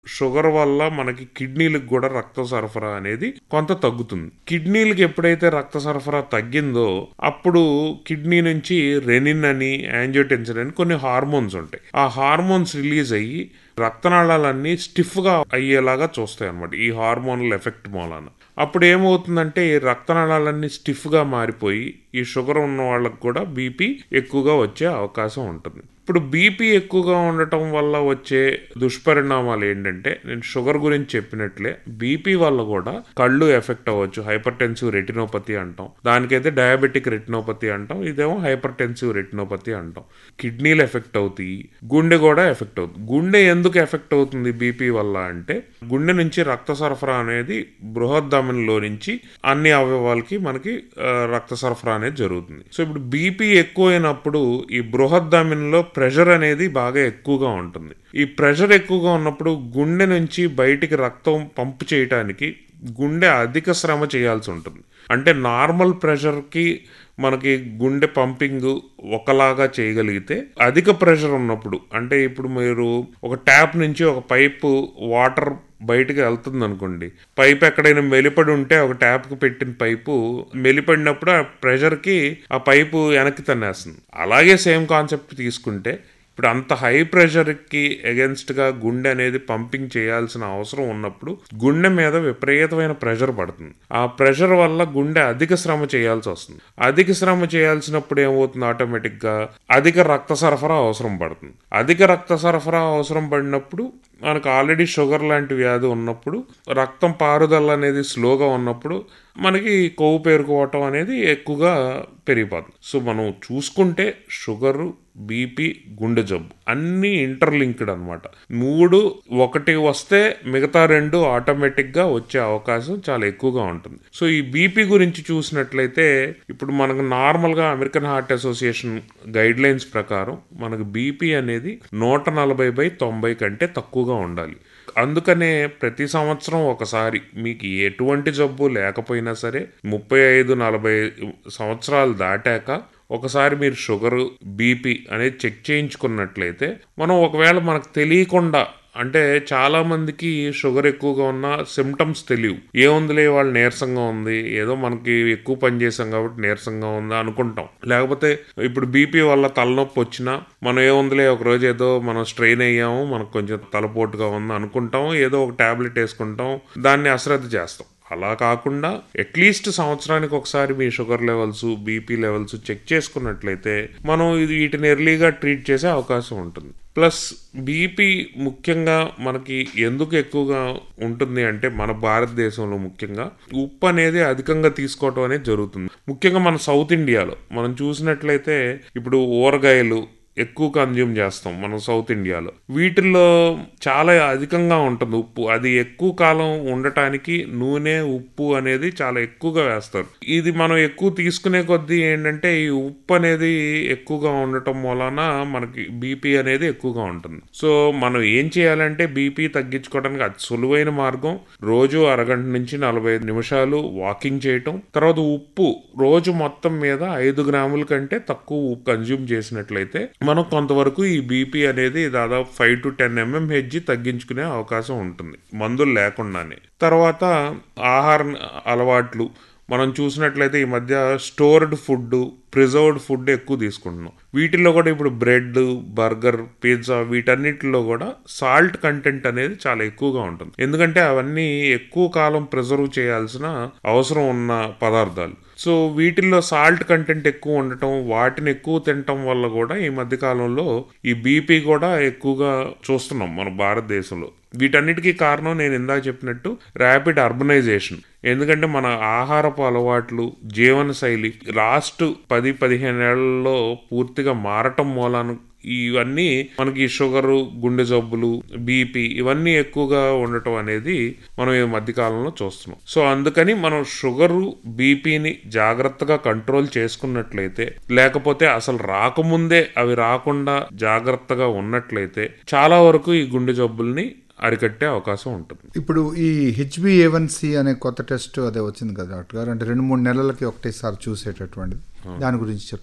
sugar వల్ల మనకి కిడ్నీలకు కూడా రక్త సరఫరా అనేది కొంత తగ్గుతుంది కిడ్నీలకు ఎప్పుడైతే రక్త సరఫరా తగ్గిందో అప్పుడు కిడ్నీ నుంచి రెనిన్ అని యాంజియోటెన్సిన్ అని కొన్ని హార్మోన్స్ ఉంటాయి ఆ హార్మోన్స్ రిలీజ్ అయ్యి రక్తనాళాలన్నీ స్టిఫ్ గా అయ్యేలాగా చూస్తాయి అనమాట ఈ హార్మోనల్ ఎఫెక్ట్ మూలాన అప్పుడు ఏమవుతుందంటే ఈ రక్తనాళాలన్నీ స్టిఫ్ గా మారిపోయి ఈ షుగర్ ఉన్న వాళ్ళకి కూడా బీపీ ఎక్కువగా వచ్చే అవకాశం ఉంటుంది ఇప్పుడు బీపీ ఎక్కువగా ఉండటం వల్ల వచ్చే దుష్పరిణామాలు ఏంటంటే నేను షుగర్ గురించి చెప్పినట్లే బీపీ వల్ల కూడా కళ్ళు ఎఫెక్ట్ అవ్వచ్చు హైపర్ టెన్సివ్ రెటినోపతి అంటాం దానికైతే డయాబెటిక్ రెటినోపతి అంటాం ఇదేమో హైపర్ టెన్సివ్ రెటినోపతి అంటాం కిడ్నీలు ఎఫెక్ట్ అవుతాయి గుండె కూడా ఎఫెక్ట్ అవుతుంది గుండె ఎందుకు ఎఫెక్ట్ అవుతుంది బీపీ వల్ల అంటే గుండె నుంచి రక్త సరఫరా అనేది బృహద్దమనిలో నుంచి అన్ని అవయవాలకి మనకి ఆ, రక్త సరఫరా అనేది జరుగుతుంది సో ఇప్పుడు బీపీ ఎక్కువైనప్పుడు ఈ బృహద్దమనిలో ప్రెషర్ అనేది బాగా ఎక్కువగా ఉంటుంది ఈ ప్రెషర్ ఎక్కువగా ఉన్నప్పుడు గుండె నుంచి బయటికి రక్తం పంపు చేయటానికి గుండె అధిక శ్రమ చేయాల్సి ఉంటుంది అంటే నార్మల్ ప్రెషర్కి మనకి గుండె పంపింగ్ ఒకలాగా చేయగలిగితే అధిక ప్రెషర్ ఉన్నప్పుడు అంటే ఇప్పుడు మీరు ఒక ట్యాప్ నుంచి ఒక పైపు వాటర్ బయటకు వెళ్తుంది అనుకోండి పైప్ ఎక్కడైనా మెలిపడి ఉంటే ఒక ట్యాప్కి పెట్టిన పైపు మెలిపడినప్పుడు ఆ ప్రెషర్కి ఆ పైపు వెనక్కి తన్నేస్తుంది అలాగే సేమ్ కాన్సెప్ట్ తీసుకుంటే ఇప్పుడు అంత హై ప్రెషర్కి గా గుండె అనేది పంపింగ్ చేయాల్సిన అవసరం ఉన్నప్పుడు గుండె మీద విపరీతమైన ప్రెషర్ పడుతుంది ఆ ప్రెషర్ వల్ల గుండె అధిక శ్రమ చేయాల్సి వస్తుంది అధిక శ్రమ చేయాల్సినప్పుడు ఏమవుతుంది ఆటోమేటిక్గా అధిక రక్త సరఫరా అవసరం పడుతుంది అధిక రక్త సరఫరా అవసరం పడినప్పుడు మనకు ఆల్రెడీ షుగర్ లాంటి వ్యాధి ఉన్నప్పుడు రక్తం పారుదల అనేది స్లోగా ఉన్నప్పుడు మనకి కొవ్వు పేరుకోవటం అనేది ఎక్కువగా పెరిగిపోతుంది సో మనం చూసుకుంటే షుగరు బీపీ గుండె జబ్బు అన్నీ ఇంటర్లింక్డ్ అనమాట మూడు ఒకటి వస్తే మిగతా రెండు ఆటోమేటిక్గా వచ్చే అవకాశం చాలా ఎక్కువగా ఉంటుంది సో ఈ బీపీ గురించి చూసినట్లయితే ఇప్పుడు మనకు నార్మల్గా American heart association guidelines ప్రకారం మనకు బీపీ అనేది నూట నలభై బై తొంభై కంటే తక్కువగా ఉండాలి అందుకనే ప్రతి సంవత్సరం ఒకసారి మీకు ఎటువంటి జబ్బు లేకపోయినా సరే ముప్పై ఐదు నలభై సంవత్సరాలు దాటాక ఒకసారి మీరు షుగర్ బీపీ అనేది చెక్ చేయించుకున్నట్లయితే మనం ఒకవేళ మనకు తెలియకుండా అంటే చాలా మందికి షుగర్ ఎక్కువగా ఉన్న సిమ్టమ్స్ తెలియవు ఏముందిలే వాళ్ళు నీరసంగా ఉంది ఏదో మనకి ఎక్కువ పని చేసాం కాబట్టి నీరసంగా ఉంది అనుకుంటాం లేకపోతే ఇప్పుడు బీపీ వల్ల తలనొప్పి వచ్చినా మనం ఏముందిలే ఒక రోజు ఏదో మనం స్ట్రెయిన్ అయ్యాము మనకు కొంచెం తలపోటుగా ఉంది అనుకుంటాం ఏదో ఒక టాబ్లెట్ వేసుకుంటాం దాన్ని అశ్రద్ధ చేస్తాం అలా కాకుండా అట్లీస్ట్ సంవత్సరానికి ఒకసారి మీ sugar levels BP levels check చేసుకున్నట్లయితే మనం ఇది వీటిని ఎర్లీగా ట్రీట్ చేసే అవకాశం ఉంటుంది ప్లస్ బీపీ ముఖ్యంగా మనకి ఎందుకు ఎక్కువగా ఉంటుంది అంటే మన భారతదేశంలో ముఖ్యంగా ఉప్పు అనేది అధికంగా తీసుకోవటం అనేది జరుగుతుంది ముఖ్యంగా మన సౌత్ ఇండియాలో మనం చూసినట్లయితే ఇప్పుడు ఊరగాయలు ఎక్కువ కన్జ్యూమ్ చేస్తాం మనం సౌత్ ఇండియాలో వీటిల్లో చాలా అధికంగా ఉంటుంది ఉప్పు అది ఎక్కువ కాలం ఉండటానికి నూనె ఉప్పు అనేది చాలా ఎక్కువగా వేస్తారు ఇది మనం ఎక్కువ తీసుకునే కొద్దీ ఏంటంటే ఈ ఉప్పు అనేది ఎక్కువగా ఉండటం వలన మనకి బీపీ అనేది ఎక్కువగా ఉంటుంది సో మనం ఏం చేయాలంటే బీపీ తగ్గించుకోవడానికి అతి సులువైన మార్గం రోజు అరగంట నుంచి నలభై ఐదు నిమిషాలు వాకింగ్ చేయటం తర్వాత ఉప్పు రోజు మొత్తం మీద ఐదు గ్రాముల కంటే తక్కువ ఉప్పు కన్జ్యూమ్ చేసినట్లయితే మనం కొంతవరకు ఈ బీపీ అనేది దాదాపు ఫైవ్ టు టెన్ ఎంఎంహెచ్ తగ్గించుకునే అవకాశం ఉంటుంది మందులు లేకుండానే తర్వాత ఆహార అలవాట్లు మనం చూసినట్లయితే ఈ మధ్య స్టోర్డ్ ఫుడ్ ప్రిజర్వ్డ్ ఫుడ్ ఎక్కువ తీసుకుంటున్నాం వీటిల్లో కూడా ఇప్పుడు బ్రెడ్ బర్గర్ పిజ్జా వీటన్నిటిలో కూడా సాల్ట్ కంటెంట్ అనేది చాలా ఎక్కువగా ఉంటుంది ఎందుకంటే అవన్నీ ఎక్కువ కాలం ప్రిజర్వ్ చేయాల్సిన అవసరం ఉన్న పదార్థాలు సో వీటిల్లో సాల్ట్ కంటెంట్ ఎక్కువ ఉండటం వాటిని ఎక్కువ తినటం వల్ల కూడా ఈ మధ్య కాలంలో ఈ బీపీ కూడా ఎక్కువగా చూస్తున్నాం మన భారతదేశంలో వీటన్నిటికీ కారణం నేను ఇందాక చెప్పినట్టు ర్యాపిడ్ అర్బనైజేషన్ ఎందుకంటే మన ఆహారపు అలవాట్లు జీవన శైలి లాస్ట్ పది పదిహేను ఏళ్లలో పూర్తిగా మారటం మూలాన ఇవన్నీ మనకి షుగరు గుండె జబ్బులు బీపీ ఇవన్నీ ఎక్కువగా ఉండటం అనేది మనం ఈ మధ్యకాలంలో చూస్తున్నాం సో అందుకని మనం షుగరు బీపీని జాగ్రత్తగా కంట్రోల్ చేసుకున్నట్లయితే లేకపోతే అసలు రాకముందే అవి రాకుండా జాగ్రత్తగా ఉన్నట్లయితే చాలా వరకు ఈ గుండె జబ్బుల్ని అరికట్టే అవకాశం ఉంటుంది ఇప్పుడు ఈ హెచ్బిఏవన్సి అనే కొత్త టెస్ట్ అదే వచ్చింది కదా డాక్టర్ గారు అంటే రెండు మూడు నెలలకి ఒకటేసారి చూసేటటువంటిది దాని గురించి చెప్తారా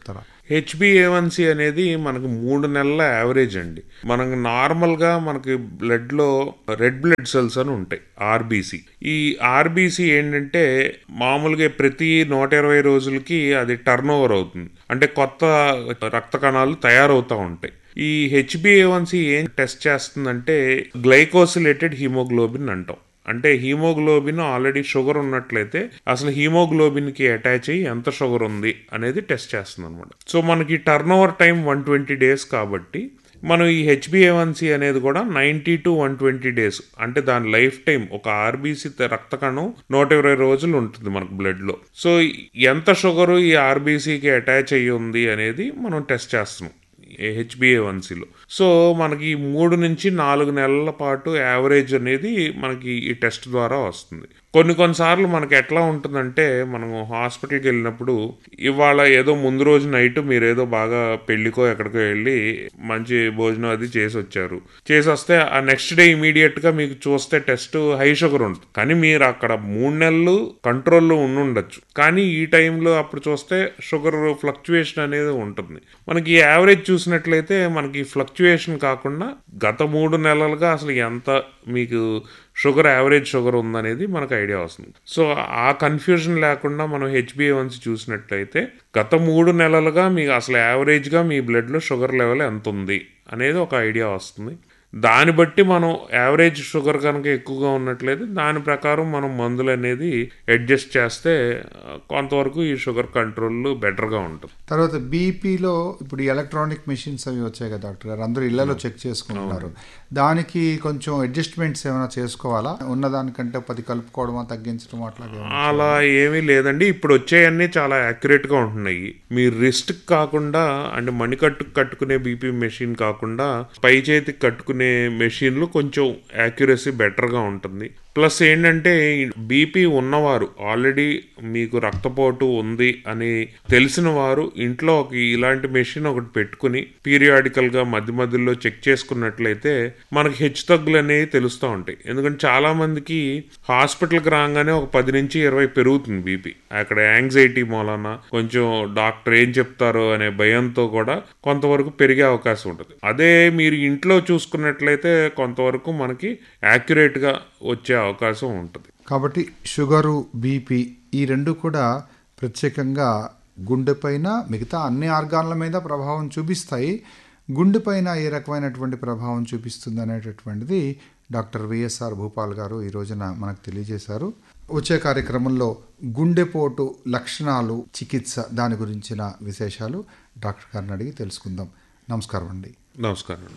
హెచ్బిఏవన్సి అనేది మనకు మూడు నెలల యావరేజ్ అండి మనకు నార్మల్గా మనకి బ్లడ్లో రెడ్ బ్లడ్ సెల్స్ అని ఉంటాయి ఆర్బీసీ ఈ ఆర్బీసీ ఏంటంటే మామూలుగా ప్రతి నూట ఇరవై రోజులకి అది టర్న్ ఓవర్ అవుతుంది అంటే కొత్త రక్త కణాలు తయారవుతూ ఉంటాయి ఈ హెచ్బిఏవన్సి ఏం టెస్ట్ చేస్తుందంటే గ్లైకోసిలేటెడ్ హీమోగ్లోబిన్ అంటాం అంటే హీమోగ్లోబిన్ ఆల్రెడీ షుగర్ ఉన్నట్లయితే అసలు హీమోగ్లోబిన్ కి అటాచ్ అయ్యి ఎంత షుగర్ ఉంది అనేది టెస్ట్ చేస్తుంది అనమాట సో మనకి turnover time one twenty days కాబట్టి మనం ఈ హెచ్బిఏవన్సి అనేది కూడా ninety to one twenty days అంటే దాని లైఫ్ టైం ఒక ఆర్బీసీ రక్త కణం నూట ఇరవై రోజులు ఉంటుంది మనకు బ్లడ్ లో సో ఎంత షుగర్ ఈ ఆర్బీసీకి అటాచ్ అయ్యి ఉంది అనేది మనం టెస్ట్ చేస్తున్నాం హెచ్బిఏవన్సీలో సో మనకి మూడు నుంచి నాలుగు నెలల పాటు యావరేజ్ అనేది మనకి ఈ టెస్ట్ ద్వారా వస్తుంది కొన్ని కొన్నిసార్లు మనకి ఎట్లా ఉంటుందంటే మనం హాస్పిటల్కి వెళ్ళినప్పుడు ఇవాళ ఏదో ముందు రోజు నైట్ మీరు ఏదో బాగా పెళ్లికో ఎక్కడికో వెళ్ళి మంచి భోజనం అది చేసి వచ్చారు చేసి వస్తే ఆ నెక్స్ట్ డే ఇమీడియట్ గా మీకు చూస్తే టెస్ట్ హై షుగర్ ఉంటుంది కానీ మీరు అక్కడ మూడు నెలలు కంట్రోల్లో ఉండి ఉండొచ్చు కానీ ఈ టైంలో అప్పుడు చూస్తే షుగర్ ఫ్లక్చుయేషన్ అనేది ఉంటుంది మనకి యావరేజ్ చూసినట్లయితే మనకి ఫ్లక్చుయేషన్ కాకుండా గత మూడు నెలలుగా అసలు ఎంత మీకు షుగర్ యావరేజ్ షుగర్ ఉందనేది మనకు ఐడియా వస్తుంది సో ఆ కన్ఫ్యూజన్ లేకుండా మనం హెచ్బిఏవన్సీ చూసినట్లయితే గత మూడు నెలలుగా మీకు అసలు యావరేజ్గా మీ బ్లడ్లో షుగర్ లెవెల్ ఎంత ఉంది అనేది ఒక ఐడియా వస్తుంది దాన్ని బట్టి మనం యావరేజ్ షుగర్ కనుక ఎక్కువగా ఉన్నట్లయితే దాని ప్రకారం మనం మందులు అనేది అడ్జస్ట్ చేస్తే కొంతవరకు ఈ షుగర్ కంట్రోల్ బెటర్గా ఉంటుంది తర్వాత బీపీలో ఇప్పుడు ఎలక్ట్రానిక్ మెషిన్స్ అవి వచ్చాయి కదా డాక్టర్ గారు అందరూ ఇళ్లలో చెక్ చేసుకుంటున్నారు దానికి కొంచెం అడ్జస్ట్మెంట్స్ ఏమైనా చేసుకోవాలా ఉన్నదానికంటే పది కలుపుకోవడమా తగ్గించడం అట్లాగే అలా ఏమీ లేదండి ఇప్పుడు వచ్చేయన్నీ చాలా యాక్యురేట్ గా ఉంటున్నాయి మీ రిస్ట్ కాకుండా అంటే మణికట్టుకు కట్టుకునే బీపీ మెషిన్ కాకుండా పై చేతికి కట్టుకునే మెషిన్లు కొంచెం యాక్యురసీ బెటర్ గా ఉంటుంది ప్లస్ ఏంటంటే బీపీ ఉన్నవారు ఆల్రెడీ మీకు రక్తపోటు ఉంది అని తెలిసిన వారు ఇంట్లో ఒక ఇలాంటి మెషిన్ ఒకటి పెట్టుకుని పీరియాడికల్ గా మధ్య మధ్యలో చెక్ చేసుకున్నట్లయితే మనకి హెచ్చు తగ్గులు అనేవి తెలుస్తూ ఉంటాయి ఎందుకంటే చాలా మందికి హాస్పిటల్కి రాగానే ఒక పది నుంచి ఇరవై పెరుగుతుంది బీపీ అక్కడ యాంగ్జైటీ మూలన కొంచెం డాక్టర్ ఏం చెప్తారో అనే భయంతో కూడా కొంతవరకు పెరిగే అవకాశం ఉంటుంది అదే మీరు ఇంట్లో చూసుకున్నట్లయితే కొంతవరకు మనకి యాక్యురేట్ గా వచ్చే అవకాశం ఉంటుంది కాబట్టి షుగరు బీపీ ఈ రెండు కూడా ప్రత్యేకంగా గుండెపైన మిగతా అన్ని ఆర్గాన్ల మీద ప్రభావం చూపిస్తాయి గుండెపైన ఏ రకమైనటువంటి ప్రభావం చూపిస్తుంది అనేటటువంటిది డాక్టర్ విఎస్ఆర్ భూపాల్ గారు ఈ రోజున మనకు తెలియజేశారు వచ్చే కార్యక్రమంలో గుండెపోటు లక్షణాలు చికిత్స దాని గురించిన విశేషాలు డాక్టర్ గారిని అడిగి తెలుసుకుందాం నమస్కారం అండి నమస్కారం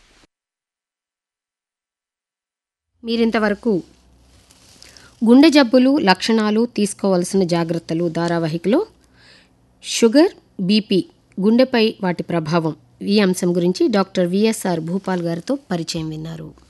మీరింతవరకు గుండె జబ్బులు లక్షణాలు తీసుకోవలసిన జాగ్రత్తలు ధారావాహికలో షుగర్ బీపీ గుండెపై వాటి ప్రభావం ఈ అంశం గురించి డాక్టర్ విఎస్ఆర్ భూపాల్ గారితో పరిచయం విన్నారు